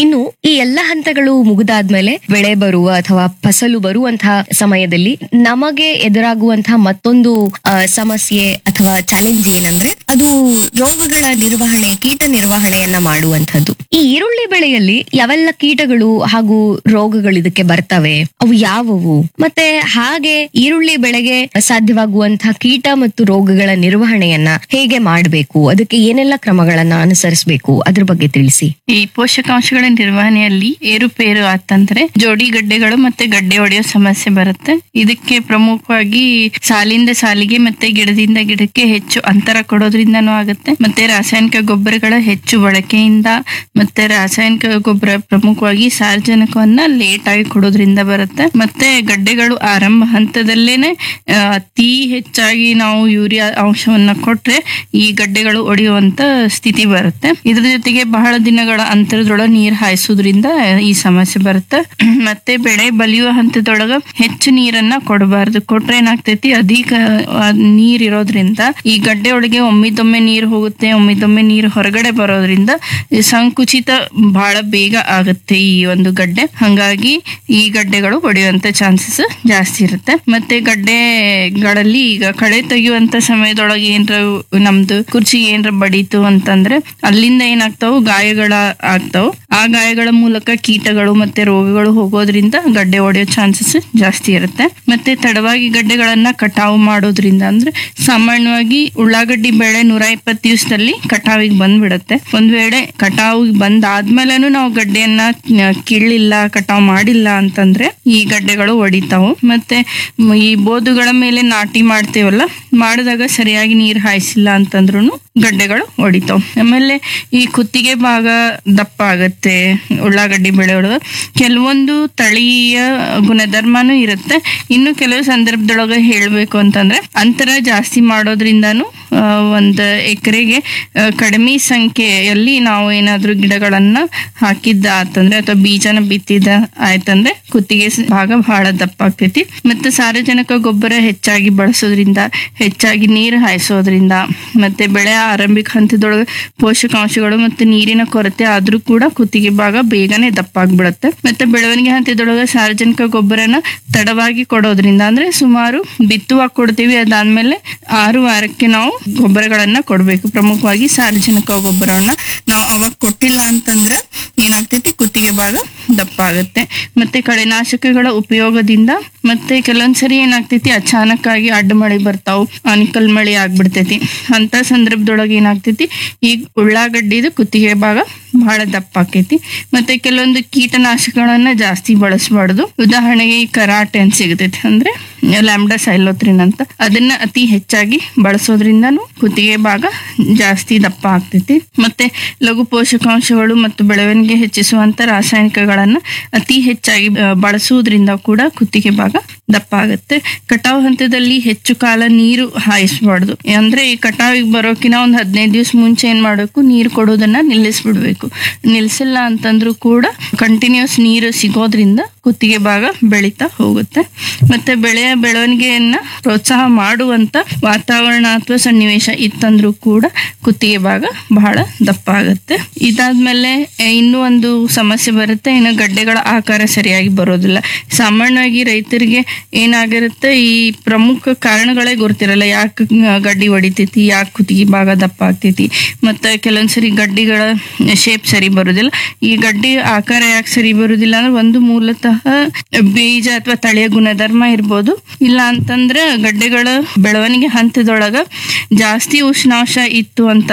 ಇನ್ನು ಈ ಎಲ್ಲ ಹಂತಗಳು ಮುಗಿದಾದ್ಮೇಲೆ ಬೆಳೆ ಬರುವ ಅಥವಾ ಫಸಲು ಬರುವಂತಹ ಸಮಯದಲ್ಲಿ ನಮಗೆ ಎದುರಾಗುವಂತಹ ಮತ್ತೊಂದು ಆ, ಸಮಸ್ಯೆ ಅಥವಾ ಚಾಲೆಂಜ್ ಏನಂದ್ರೆ ಅದು ರೋಗಗಳ ನಿರ್ವಹಣೆ ಕೀಟ ನಿರ್ವಹಣೆಯನ್ನ ಮಾಡುವಂತದ್ದು ಈ ಈರುಳ್ಳಿ ಬೆಳೆಯಲ್ಲಿ ಯಾವೆಲ್ಲ ಕೀಟಗಳು ಹಾಗೂ ರೋಗಗಳು ಇದಕ್ಕೆ ಬರ್ತವೆ ಅವು ಯಾವುವು ಮತ್ತೆ ಹಾಗೆ ಈರುಳ್ಳಿ ಬೆಳೆಗೆ ಸಾಧ್ಯವಾಗುವಂತಹ ಕೀಟ ಮತ್ತು ರೋಗಗಳ ನಿರ್ವಹಣೆಯನ್ನ ಹೇಗೆ ಮಾಡಬೇಕು ಅದಕ್ಕೆ ಏನೆಲ್ಲ ಕ್ರಮಗಳನ್ನ ಅನುಸರಿಸಬೇಕು ಅದ್ರ ಬಗ್ಗೆ ತಿಳಿಸಿ ಈ ಪೋಷಕಾಂಶಗಳ ನಿರ್ವಹಣೆಯಲ್ಲಿ ಏರುಪೇರು ಆತಂದ್ರೆ ಜೋಡಿ ಗಡ್ಡೆಗಳು ಮತ್ತೆ ಗಡ್ಡೆ ಒಡೆಯೋ ಸಮಸ್ಯೆ ಬರುತ್ತೆ ಇದಕ್ಕೆ ಪ್ರಮುಖವಾಗಿ ಸಾಲಿಂದ ಸಾಲಿಗೆ ಮತ್ತೆ ಗಿಡದಿಂದ ಗಿಡಕ್ಕೆ ಹೆಚ್ಚು ಅಂತರ ಕೊಡೋದ್ರಿಂದನೂ ಆಗುತ್ತೆ ಮತ್ತೆ ರಾಸಾಯನಿಕ ಗೊಬ್ಬರಗಳ ಹೆಚ್ಚು ಬಳಕೆಯಿಂದ ಮತ್ತೆ ರಾಸಾಯನಿಕ ಗೊಬ್ಬರ ಪ್ರಮುಖವಾಗಿ ಸಾರ್ವಜನಿಕವನ್ನ ಲೇಟ್ ಆಗಿ ಕೊಡೋದ್ರಿಂದ ಬರುತ್ತೆ ಮತ್ತೆ ಗಡ್ಡೆಗಳು ಆರಂಭ ಹಂತದಲ್ಲೇನೆ ಆ, ಅತಿ ಹೆಚ್ಚಾಗಿ ನಾವು ಯೂರಿಯಾ ಅಂಶವನ್ನ ಕೊಟ್ರೆ ಈ ಗಡ್ಡೆಗಳು ಒಡೆಯುವಂತ ಸ್ಥಿತಿ ಬರುತ್ತೆ ಇದ್ರ ಜೊತೆಗೆ ಬಹಳ ದಿನಗಳ ಅಂತರದೊಳಗೆ ನೀರ್ ಹಾಯಿಸೋದ್ರಿಂದ ಈ ಸಮಸ್ಯೆ ಬರುತ್ತೆ ಮತ್ತೆ ಬೆಳೆ ಬಲಿಯುವ ಹಂತದೊಳಗ ಹೆಚ್ಚು ನೀರನ್ನ ಕೊಡಬಾರ್ದು ಕೊಟ್ರೆ ಏನಾಗ್ತೈತಿ ಅಧಿಕ ಆ, ನೀರ್ ಇರೋದ್ರಿಂದ ಈ ಗಡ್ಡೆ ಒಳಗೆ ಒಮ್ಮಿದೊಮ್ಮೆ ನೀರ್ ಹೋಗುತ್ತೆ ಒಮ್ಮಿದೊಮ್ಮೆ ನೀರ್ ಹೊರಗಡೆ ಬರೋದ್ರಿಂದ ಈ ಸಂಕುಚಿತ ಬಹಳ ಬೇಗ ಆಗುತ್ತೆ ಈ ಒಂದು ಗಡ್ಡೆ ಹಂಗಾಗಿ ಈ ಗಡ್ಡೆಗಳು ಒಡೆಯುವಂತ ಚಾನ್ಸಸ್ ಜಾಸ್ತಿ ಇರುತ್ತೆ ಮತ್ತೆ ಗಡ್ಡೆಗಳಲ್ಲಿ ಈಗ ಕಳೆ ತೆಗೆಯುವಂತ ಸಮಯದೊಳಗೆ ಏನ್ರ ನಮ್ದು ಕುರ್ಚಿ ಏನ್ರ ಬಡೀತು ಅಂತಂದ್ರೆ ಅಲ್ಲಿಂದ ಏನಾಗ್ತಾವು ಗಾಯಗಳ ಆಗ್ತಾವು ಆ ಗಾಯಗಳ ಮೂಲಕ ಕೀಟಗಳು ಮತ್ತೆ ರೋಗಗಳು ಹೋಗೋದ್ರಿಂದ ಗಡ್ಡೆ ಒಡೆಯೋ ಚಾನ್ಸಸ್ ಜಾಸ್ತಿ ಇರುತ್ತೆ ಮತ್ತೆ ತಡವಾಗಿ ಗಡ್ಡೆಗಳನ್ನ ಕಟಾವು ಮಾಡೋದ್ರಿಂದ ಅಂದ್ರೆ ಸಾಮಾನ್ಯವಾಗಿ ಉಳ್ಳಾಗಡ್ಡಿ ಬೆಳೆ ನೂರ ಇಪ್ಪತ್ತು ದಿವಸದಲ್ಲಿ ಕಟಾವಿಗೆ ಬಂದ್ಬಿಡತ್ತೆ ಒಂದ್ ವೇಳೆ ಕಟಾವಿಗೆ ಬಂದಾದ್ಮೇಲೆನು ನಾವು ಗಡ್ಡೆಯನ್ನ ನ- ಕೀಳಿಲ್ಲ ಕಟಾವ್ ಮಾಡಿಲ್ಲ ಅಂತಂದ್ರೆ ಈ ಗಡ್ಡೆಗಳು ಒಡಿತಾವು ಮತ್ತೆ ಮ್, ಈ ಬೋದುಗಳ ಮೇಲೆ ನಾಟಿ ಮಾಡ್ತೇವಲ್ಲ ಮಾಡಿದಾಗ ಸರಿಯಾಗಿ ನೀರ್ ಹಾಯಿಸಿಲ್ಲ ಅಂತಂದ್ರೂ ಗಡ್ಡೆಗಳು ಒಡಿತಾವ್ ಆಮೇಲೆ ಈ ಕುತ್ತಿಗೆ ಭಾಗ ದಪ್ಪ ಆಗತ್ತೆ ಉಳ್ಳಾಗಡ್ಡಿ ಬೆಳೆಯೊಳಗ ಕೆಲವೊಂದು ತಳಿಯ ಗುಣಧರ್ಮನೂ ಇರುತ್ತೆ ಇನ್ನು ಕೆಲವು ಸಂದರ್ಭದೊಳಗ ಹೇಳ್ಬೇಕು ಅಂತಂದ್ರೆ ಅಂತರ ಜಾಸ್ತಿ ಮಾಡೋದ್ರಿಂದಾನು ಆ, ಒಂದ್ ಎಕರೆಗೆ ಕಡಿಮೆ ಸಂಖ್ಯೆಯಲ್ಲಿ ನಾವು ಏನಾದ್ರೂ ಗಿಡಗಳನ್ನ ಹಾಕಿದ್ದ ಆತಂದ್ರೆ ಅಥವಾ ಬೀಜನ ಬಿತ್ತಿದ ಆಯ್ತಂದ್ರೆ ಕುತ್ತಿಗೆ ಸ- ಭಾಗ ಬಹಳ ದಪ್ಪ ಆಗ್ತೈತಿ ಮತ್ತೆ ಸಾರಜನಕ ಗೊಬ್ಬರ ಹೆಚ್ಚಾಗಿ ಬಳಸೋದ್ರಿಂದ ಹೆಚ್ಚಾಗಿ ನೀರು ಹಾಯಿಸೋದ್ರಿಂದ ಮತ್ತೆ ಬೆಳೆ ಆರಂಭಿಕ ಹಂತದೊಳಗೆ ಪೋಷಕಾಂಶಗಳು ಮತ್ತೆ ನೀರಿನ ಕೊರತೆ ಆದ್ರೂ ಕೂಡ ಕುತ್ತಿಗೆ ಭಾಗ ಬೇಗನೆ ದಪ್ಪ ಆಗ್ಬಿಡುತ್ತೆ ಮತ್ತೆ ಬೆಳವಣಿಗೆ ಹಂತದೊಳಗೆ ಸಾರ್ವಜನಿಕ ಗೊಬ್ಬರನ ತಡವಾಗಿ ಕೊಡೋದ್ರಿಂದ ಅಂದ್ರೆ ಸುಮಾರು ಬಿತ್ತುವಾಗ ಕೊಡ್ತೀವಿ ಅದಾದ್ಮೇಲೆ ಆರು ವಾರಕ್ಕೆ ನಾವು ಗೊಬ್ಬರಗಳನ್ನ ಕೊಡ್ಬೇಕು ಪ್ರಮುಖವಾಗಿ ಸಾರ್ವಜನಿಕ ಗೊಬ್ಬರವನ್ನ ನಾವು ಅವಾಗ ಕೊಟ್ಟಿಲ್ಲ ಅಂತಂದ್ರೆ ಏನಾಗ್ತೈತಿ ಕುತ್ತಿಗೆ ಭಾಗ ದಪ್ಪ ಆಗುತ್ತೆ ಮತ್ತೆ ಕಳೆನಾಶಕಗಳ ಉಪಯೋಗದಿಂದ ಮತ್ತೆ ಕೆಲವೊಂದ್ಸರಿ ಏನಾಗ್ತೈತಿ ಅಚಾನಕ್ ಆಗಿ ಅಡ್ಡ ಮಳೆ ಬರ್ತಾವು ಆನಿಕಲ್ ಮಳೆ ಆಗ್ಬಿಡ್ತೈತಿ ಅಂತ ಸಂದರ್ಭದೊಳಗೆ ಏನಾಗ್ತೈತಿ ಈ ಉಳ್ಳಾಗಡ್ಡಿದು ಕುತ್ತಿಗೆ ಭಾಗ ಬಹಳ ದಪ್ಪ ಆಕೈತಿ ಮತ್ತೆ ಕೆಲವೊಂದು ಕೀಟನಾಶಕಗಳನ್ನ ಜಾಸ್ತಿ ಬಳಸಬಾರ್ದು ಉದಾಹರಣೆಗೆ ಈ ಕರಾಟೆ ಅಂತ ಸಿಗತೈತಿ ಅಂದ್ರೆ ಲ್ಯಾಂಬ್ಡಾ ಸೈಲೋತ್ರಿನ್ ಅಂತ ಅದನ್ನ ಅತಿ ಹೆಚ್ಚಾಗಿ ಬಳಸೋದ್ರಿಂದನೂ ಕುತ್ತಿಗೆ ಭಾಗ ಜಾಸ್ತಿ ದಪ್ಪ ಆಗ್ತೈತಿ ಮತ್ತೆ ಲಘು ಪೋಷಕಾಂಶಗಳು ಮತ್ತು ಬೆಳವಣಿಗೆ ಹೆಚ್ಚಿಸುವಂತ ರಾಸಾಯನಿಕಗಳನ್ನ ಅತಿ ಹೆಚ್ಚಾಗಿ ಆ, ಬಳಸುವುದರಿಂದ ಕೂಡ ಕುತ್ತಿಗೆ ಭಾಗ ದಪ್ಪ ಆಗುತ್ತೆ ಕಟಾವು ಹಂತದಲ್ಲಿ ಹೆಚ್ಚು ಕಾಲ ನೀರು ಹಾಯಿಸಬಾರ್ದು ಅಂದ್ರೆ ಈ ಕಟಾವಿಗೆ ಬರೋಕಿನ ಒಂದ್ ಹದಿನೈದು ದಿವಸ ಮುಂಚೆ ಏನ್ ಮಾಡಬೇಕು ನೀರು ಕೊಡೋದನ್ನ ನಿಲ್ಲಿಸ್ಬಿಡ್ಬೇಕು ನಿಲ್ಸಿಲ್ಲ ಅಂತಂದ್ರೂ ಕೂಡ ಕಂಟಿನ್ಯೂಸ್ ನೀರು ಸಿಗೋದ್ರಿಂದ ಕುತ್ತಿಗೆ ಭಾಗ ಬೆಳೀತಾ ಹೋಗುತ್ತೆ ಮತ್ತೆ ಬೆಳೆಯ ಬೆಳವಣಿಗೆಯನ್ನ ಪ್ರೋತ್ಸಾಹ ಮಾಡುವಂತ ವಾತಾವರಣ ಅಥವಾ ಸನ್ನಿವೇಶ ಇತ್ತಂದ್ರೂ ಕೂಡ ಕುತ್ತಿಗೆ ಭಾಗ ಬಹಳ ದಪ್ಪ ಆಗುತ್ತೆ ಇದಾದ್ಮೇಲೆ ಎ, ಇನ್ನೂ ಒಂದು ಸಮಸ್ಯೆ ಬರುತ್ತೆ ಇನ್ನು ಗಡ್ಡೆಗಳ ಆಕಾರ ಸರಿಯಾಗಿ ಬರೋದಿಲ್ಲ ಸಾಮಾನ್ಯವಾಗಿ ರೈತರಿಗೆ ಏನಾಗಿರುತ್ತೆ ಈ ಪ್ರಮುಖ ಕಾರಣಗಳೇ ಗೊತ್ತಿರಲ್ಲ ಯಾಕೆ ಗಡ್ಡಿ ಹೊಡಿತೈತಿ ಯಾಕೆ ಕುತ್ತಿಗೆ ಭಾಗ ದಪ್ಪ ಆಗ್ತೈತಿ ಮತ್ತೆ ಕೆಲವೊಂದ್ಸರಿ ಗಡ್ಡಿಗಳ ಶೇಪ್ ಸರಿ ಬರೋದಿಲ್ಲ ಈ ಗಡ್ಡಿ ಆಕಾರ ಯಾಕೆ ಸರಿ ಬರುದಿಲ್ಲ ಅಂದ್ರೆ ಒಂದು ಮೂಲತಃ ಬೀಜ ಅಥವಾ ತಳಿಯ ಗುಣಧರ್ಮ ಇರ್ಬೋದು ಇಲ್ಲ ಅಂತಂದ್ರೆ ಗಡ್ಡೆಗಳ ಬೆಳವಣಿಗೆ ಹಂತದೊಳಗ ಜಾಸ್ತಿ ಉಷ್ಣಾಂಶ ಇತ್ತು ಅಂತ